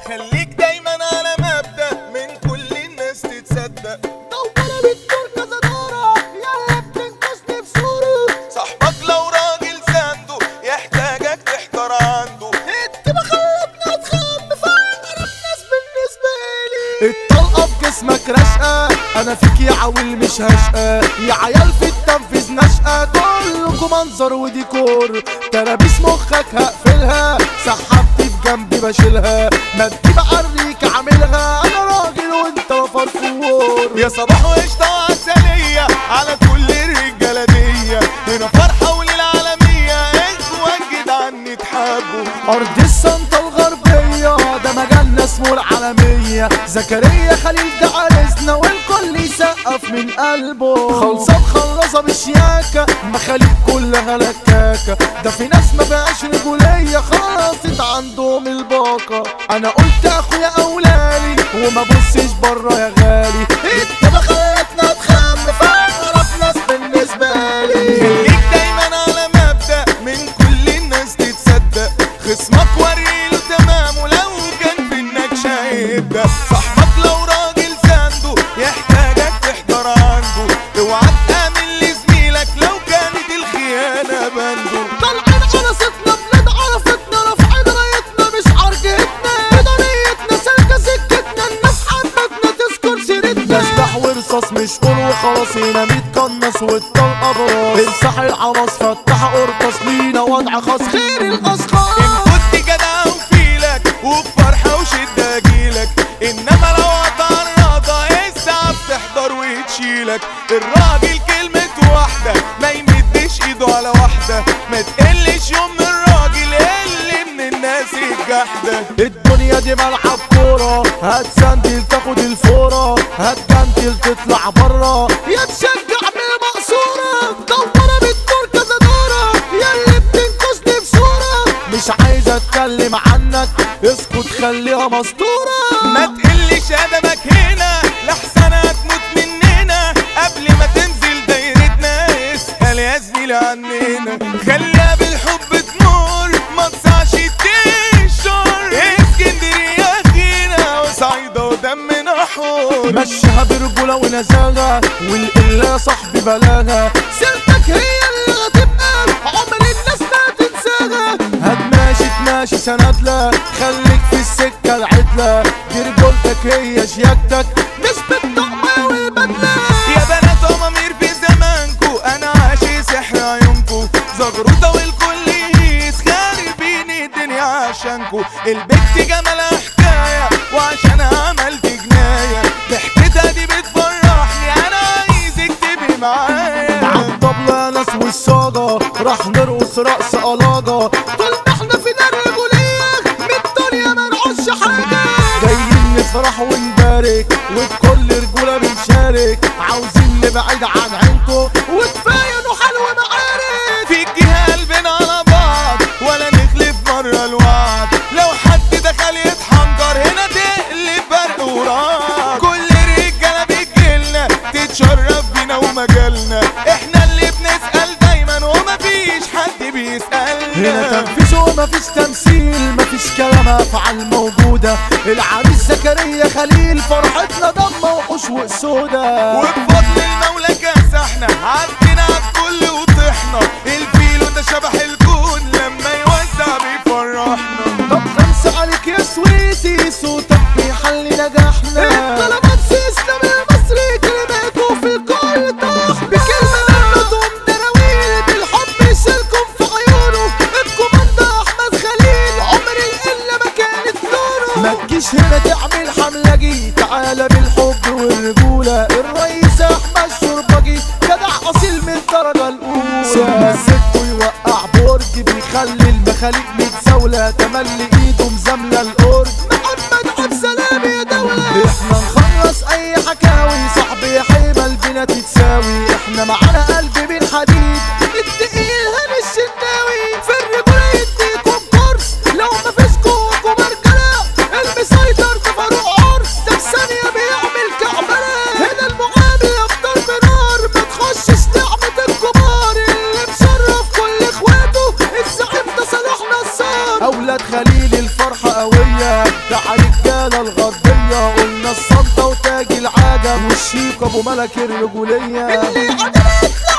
خليك دايما على مبدأ من كل الناس تتصدق دورة بتدور كذا دورة يلا بتنقصني بصورة صاحبك لو راجل سانده يحتاجك تحتار عنده انت ما خلتنا اتخم فاقرب ناس بالنسبة لي الطلقة في جسمك رشقة انا فيك يا عويل مش هشقة يا عيال في التنفيذ نشقة كلكم منظر وديكور ترابيس مخك هقفلها سحبت في جنبي بشيلها ما تجيب اوريك عاملها انا راجل وانت فرفور يا صباح وقشطة وعسلية على كل الرجالة دي هنا فرحة وللعالمية اخوان جدعان نتحبوا ارض السنطة الغربية ده مجالنا اسمه العالمية زكريا خليل ده عرسنا والكل يسقف من قلبه خلصة مخلصة بشياكة مخاليق كلها لكاكة ده في ناس ما بقاش رجولية خلصت عندهم الباقة انا قلت اخويا اولالي وما بصش بره يا غالي انت ما خلتنا اتخم فاقرب ناس بالنسبة لي خليك دايما على مبدأ من كل الناس تتصدق خصمك وريله تمام ولو كان في النكشة هيبدأ صاحبك لو راجل سانده يحتاجك تحضر عنده اوعى تآمن لزميلك لو كانت الخيانة بنده طالعين عرستنا بلاد عرفتنا رافعين رايتنا مش عرجتنا بدنيتنا سالكة سكتنا الناس حبتنا تذكر ده سيرتنا سلاح ورصاص مش قول وخلاص هنا متقنص والطلقة براس امسح العمص فتح قرطاس لينا وضع خاص خير إن الاشخاص كنت جدع وفيلك وبفرحة وشدة أجيلك إنما لو هتعرضها الساعة بتحضر وتشيلك الراجل كلمة واحدة ما يمدش إيده على واحدة ما تقلش يوم من الراجل اللي من الناس الجحدة الدنيا دي ملعب كورة هتسندل تاخد الفورة هتجنتل تطلع برا يا تشجع من المقصورة دورة بتدور كذا دورة ياللي بتنقصني بصورة مش عايز اتكلم عنك اسكت خليها مسطورة ما تقلش أدبك هنا لحسن هتموت مننا قبل ما تنزل دايرتنا اسأل يا زميلي عننا خليها بالحب تمر ما تصعش تنشر اسكندرية فينا وصعيدة ودمنا حور مشيها برجولة ونزاهة والقلة يا صاحبي بلاغة سيرتك هي اللي هتبقى عمر الناس ما تنساها هتماشي تماشي سندلة خليك في السكة العدلة دي رجولتك هي شياكتك مش بالطقمة والبدلة يا بنات أمامير في زمانكو أنا عاشي سحر عيونكو زغروطة والكل يهيس خاربين الدنيا عشانكو البت جمالها حكاية وعشانها عملت جناية ضحكتها دي بتفرحني أنا عايزك تبقي معايا عالطبلة ناس والصاجة راح نرقص رقص قلاجة طول ما احنا فينا الرجولية من الدنيا ما نعوزش حاجة جايين نفرح ونبارك وبكل رجولة بنشارك عاوزين نبعد عن عينكم وكفاية نحل ومعارك في الجهة قلبنا على بعض ولا نخلف مرة الوعد لو حد دخل يتحنجر هنا تقلب برق ورعد كل الرجالة بتجيلنا تتشرف بينا ومجالنا احنا اللي بنسأل دايما ومفيش حد هنا بيسألنا تنفيذ ومفيش تمثيل مفيش كلام افعال موجودة العريس زكريا خليل فرحتنا دم وحوش واسودة وبفضل المولى كاسحنا عدينا عالكل وطحنا الفيلو ده شبح الكون لما يوزع بيفرحنا طب خمسة عليك يا سويسي صوتك بيحل نجاحنا طلبات اسلام المصري كلماته في الكل طاح بكلمة منهم دراويل بالحب يشيلكم في عيونه الكوماندا احمد خليل عمر القلة ما كانت نوره ما تجيش هنا تعمل حملة جي تعالى بالحب والرجولة الرئيس احمد شربجي جدع اصيل من الدرجة الاولى سيبنا الست ويوقع برج بيخلي المخاليق متزاولة تملي ايده مزاملة القرد محمد عبد السلام يا دولة احنا نخلص اي حكاوي صاحبي حيبة البنا تتساوي احنا معانا قلب من حديد التقيل هاني الشناوي في الرجولة يديكم كورس لو مفيش جواكم رجالة المسيطر ده فاروق عرس ده في ثانية بيعمل كعبلة هنا المعامل يفضل بنار ما تخشش نعمة الكبار اللي مشرف كل اخواته الزعيم ده صلاح نصار اولاد خليل الفرحة قوية ده عليك والشيك ابو ملك الرجولية اللي عدل يطلع